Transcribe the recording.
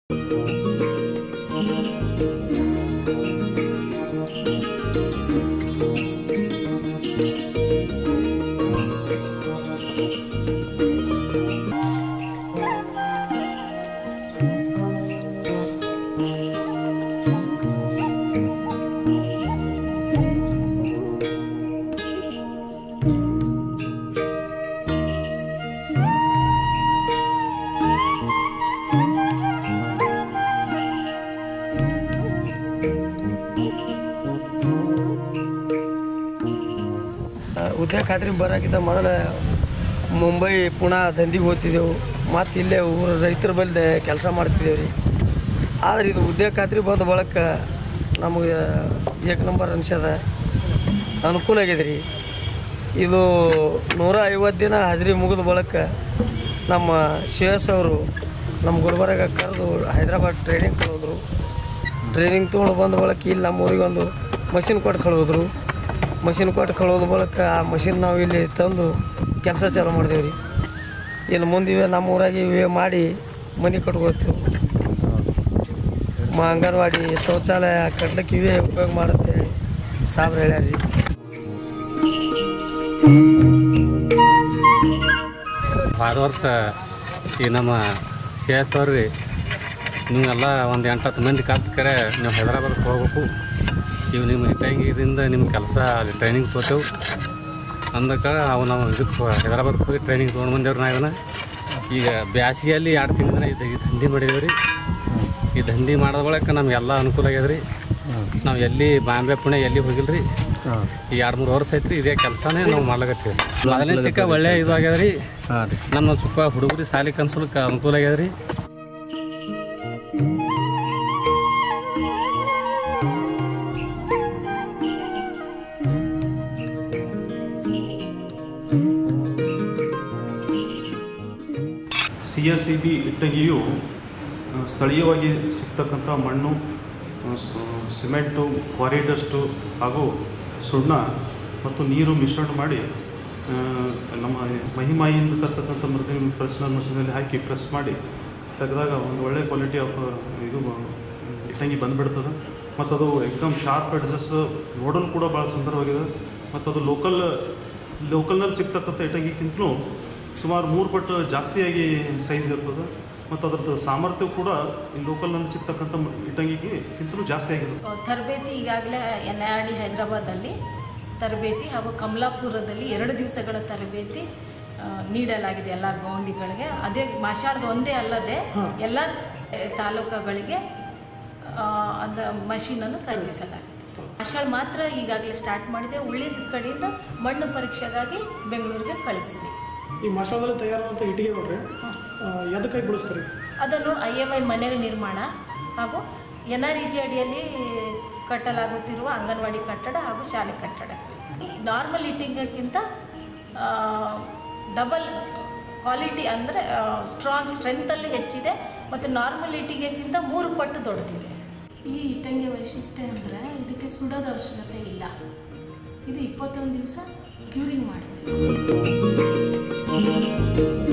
ಉದ್ಯೋಗ ಖಾತ್ರಿ ಬರೋಕ್ಕಿಂತ ಮೊದಲು ಮುಂಬೈ ಪುಣೆ ದಂಧಿಗೆ ಹೋಗ್ತಿದ್ದೆವು ಮತ್ತು ಇಲ್ಲೇ ಊರು ರೈತರ ಬಲ್ದೆ ಕೆಲಸ ಮಾಡ್ತಿದ್ದೇವೆ ರೀ ಆದ್ರೆ ಇದು ಉದ್ಯೋಗ ಖಾತ್ರಿ ಬಂದ ಬಳಕ ನಮಗೆ ಏಕ ನಂಬರ್ ಅನ್ಸ್ಯದ ಅನುಕೂಲ ಆಗಿದೆ ರೀ ಇದು ನೂರ ಐವತ್ತು ದಿನ ಹಾಜರಿ ಮುಗಿದ ಬಳಕ ನಮ್ಮ ಶ್ರೇಯಸ್ ಅವರು ನಮ್ಮ ಗುಲ್ಬರ್ಗ ಕರೆದು ಹೈದ್ರಾಬಾದ್ ಟ್ರೈನಿಂಗ್ ಕಳೋದ್ರು ಟ್ರೈನಿಂಗ್ ತೊಗೊಂಡು ಬಂದ ಬಳಕ ಇಲ್ಲಿ ನಮ್ಮ ಊರಿಗೆ ಒಂದು ಮಷಿನ್ ಕೊಟ್ಟು ಕಳೋದ್ರು ಮಷಿನ್ ಕೊಟ್ಟು ಕಳೋದ ಬಳಕ ಆ ಮಷಿನ್ ನಾವು ಇಲ್ಲಿ ತಂದು ಕೆಲಸ ಚಾಲು ಮಾಡಿದೇವೆ ರೀ ಇನ್ನು ಮುಂದೆ ಇವೆ ನಮ್ಮ ಊರಾಗೆ ಇವೆ ಮಾಡಿ ಮನೆ ಕಟ್ಕೋತೀವಿ ಮ ಅಂಗನವಾಡಿ ಶೌಚಾಲಯ ಕಟ್ಲಿಕ್ಕೆ ಇವೇ ಉಪಯೋಗ ಮಾಡುತ್ತೆ ಸಾಬ್ರು ಹೇಳ್ಯಾರ ರೀ ಹೋದ ವರ್ಷ ಈ ನಮ್ಮ ಸಿ ಎಸ್ ಅವ್ರಿ ನೀವೆಲ್ಲ ಒಂದು ಎಂಟು ಹತ್ತು ಮಂದಿ ಕಲ್ತು ಕರೆ ನೀವು ಹೈದ್ರಾಬಾದ್ಗೆ ಹೋಗ್ಬೇಕು ಇವು ನಿಮ್ಮ ಟೈಮಿಂದ ನಿಮ್ಮ ಕೆಲಸ ಅಲ್ಲಿ ಟ್ರೈನಿಂಗ್ ತೊಗೋತೇವೆ ಅಂದಕ್ಕೆ ಅವು ನಾವು ಇದಕ್ಕೆ ಹೈದ್ರಾಬಾದ್ಗೆ ಹೋಗಿ ಟ್ರೈನಿಂಗ್ ತೊಗೊಂಡು ಬಂದೇವ್ರಿ ನಾವು ಇದನ್ನ ಈಗ ಬ್ಯಾಸಿಗೆಯಲ್ಲಿ ಎರಡು ತಿಂಗಳ ಇದು ಈ ದಂಧಿ ಮಾಡಿದೇವೆ ರೀ ಈ ದಂಧಿ ಮಾಡಿದ ಬಳಿಕ ನಮಗೆಲ್ಲ ಅನುಕೂಲ ಆಗ್ಯದ ರೀ ನಾವು ಎಲ್ಲಿ ಬಾಂಬೆ ಪುಣೆ ಎಲ್ಲಿ ಹೋಗಿಲ್ಲ ರೀ ಈ ಎರಡು ಮೂರು ವರ್ಷ ಐತ್ರಿ ಇದೇ ಕೆಲಸನೇ ನಾವು ಮಾಡ್ಲಾಕತ್ತೀವಿ ಮೊದಲನೇ ತಿಕ್ಕ ಒಳ್ಳೆ ಇದು ಆಗ್ಯದ ರೀ ನಮ್ಮ ಸ್ವಲ್ಪ ಹುಡುಗರಿ ಸಾಲಿ ಕನ್ಸಲಿಕ್ಕೆ ಅನುಕೂಲ ಆಗ್ಯದ ರೀ ಸಿ ಎಸ್ ಸಿ ಬಿ ಇಟ್ಟಂಗಿಯು ಆ, ಸ್ಥಳೀಯವಾಗಿ ಸಿಗ್ತಕ್ಕಂಥ ಮಣ್ಣು ಆ, ಸ- ಸಿಮೆಂಟು ಕ್ವಾರಿ ಡಸ್ಟು ಹಾಗೂ ಸುಣ್ಣ ಮತ್ತು ನೀರು ಮಿಶ್ರಣ ಮಾಡಿ ಆ, ನಮ್ಮ ಮಹಿಮಾಯಿಂದ ತರ್ತಕ್ಕಂಥ ಮೃದು ಪ್ರೆಸ್ನ ಮಷೀನಲ್ಲಿ ಹಾಕಿ ಪ್ರೆಸ್ ಮಾಡಿ ತೆಗೆದಾಗ ಒಂದು ಒಳ್ಳೆ ಕ್ವಾಲಿಟಿ ಆಫ್ ಇದು ಬ- ಇಟ್ಟಂಗಿ ಬಂದುಬಿಡ್ತದೆ ಮತ್ತು ಅದು ಎಕ್ದಮ್ ಶಾರ್ಪ್ ಎಡ್ಜಸ್ ನೋಡಲು ಕೂಡ ಭಾಳ ಸುಂದರವಾಗಿದೆ ಮತ್ತು ಅದು ಲೋಕಲ್ ಲೋಕಲ್ನಲ್ಲಿ ಸಿಗ್ತಕ್ಕಂಥ ಇಟ್ಟಂಗಿಕ್ಕಿಂತಲೂ ಸುಮಾರು ಮೂರು ಪಟ್ಟು ಜಾಸ್ತಿಯಾಗಿ ಸೈಜ್ ಇರ್ತದೆ ಮತ್ತು ಅದರದ್ದು ಸಾಮರ್ಥ್ಯ ಕೂಡ ಈ ಲೋಕಲ್ನಲ್ಲಿ ಸಿಗ್ತಕ್ಕಂಥ ಮ- ಇಟ್ಟಂಗಿಗಿಂತಲೂ ಜಾಸ್ತಿ ಆಗಿರುತ್ತೆ ತರಬೇತಿ ಈಗಾಗಲೇ ಎನ್ ಐ ಆರ್ ಡಿ ಹೈದರಾಬಾದಲ್ಲಿ ತರಬೇತಿ ಹಾಗೂ ಕಮಲಾಪುರದಲ್ಲಿ ಎರಡು ದಿವಸಗಳ ತರಬೇತಿ ಆ, ನೀಡಲಾಗಿದೆ ಎಲ್ಲ ಗೌಂಡಿಗಳಿಗೆ ಅದೇ ಮಾಷಾಳದ ಒಂದೇ ಅಲ್ಲದೆ ಎಲ್ಲ ಆ, ತಾಲೂಕುಗಳಿಗೆ ಆ, ಅದ ಮಷೀನನ್ನು ಖರೀದಿಸಲಾಗಿದೆ ಮಾಷಾಳ್ ಮಾತ್ರ ಈಗಾಗಲೇ ಸ್ಟಾರ್ಟ್ ಮಾಡಿದೆ ಉಳಿದ ಕಡೆಯಿಂದ ಮಣ್ಣು ಪರೀಕ್ಷೆಗಾಗಿ ಬೆಂಗಳೂರಿಗೆ ಕಳಿಸಿದೆ ಈ ಮಸಾಲದಲ್ಲಿ ತಯಾರಾದಂಥ ಇಟ್ಟಿಗೆ ನೋಡ್ರಿ ಎದಕ್ಕಾಗಿ ಬಳಸ್ತಾರೆ ಅದನ್ನು ಐ ಎಮ್ ಐ ಮನೆ ನಿರ್ಮಾಣ ಹಾಗೂ ಎನ್ ಆರ್ ಇ ಜಿ ಅಡಿಯಲ್ಲಿ ಕಟ್ಟಲಾಗುತ್ತಿರುವ ಅಂಗನವಾಡಿ ಕಟ್ಟಡ ಹಾಗೂ ಶಾಲೆ ಕಟ್ಟಡ ನಾರ್ಮಲ್ ಇಟ್ಟಿಂಗಕ್ಕಿಂತ ಡಬಲ್ ಕ್ವಾಲಿಟಿ ಅಂದರೆ ಸ್ಟ್ರಾಂಗ್ ಸ್ಟ್ರೆಂತಲ್ಲಿ ಹೆಚ್ಚಿದೆ ಮತ್ತು ನಾರ್ಮಲ್ ಇಟ್ಟಿಗೆಗಿಂತ ಮೂರು ಪಟ್ಟು ದೊಡ್ಡದಿದೆ ಈ ಇಟ್ಟಂಗಿ ವೈಶಿಷ್ಟ್ಯ ಅಂದರೆ ಇದಕ್ಕೆ ಸುಡೋದ ಅವಶ್ಯಕತೆ ಇಲ್ಲ ಇದು ಇಪ್ಪತ್ತೊಂದು ದಿವಸ ಕ್ಯೂರಿಂಗ್ ಮಾಡಬೇಕು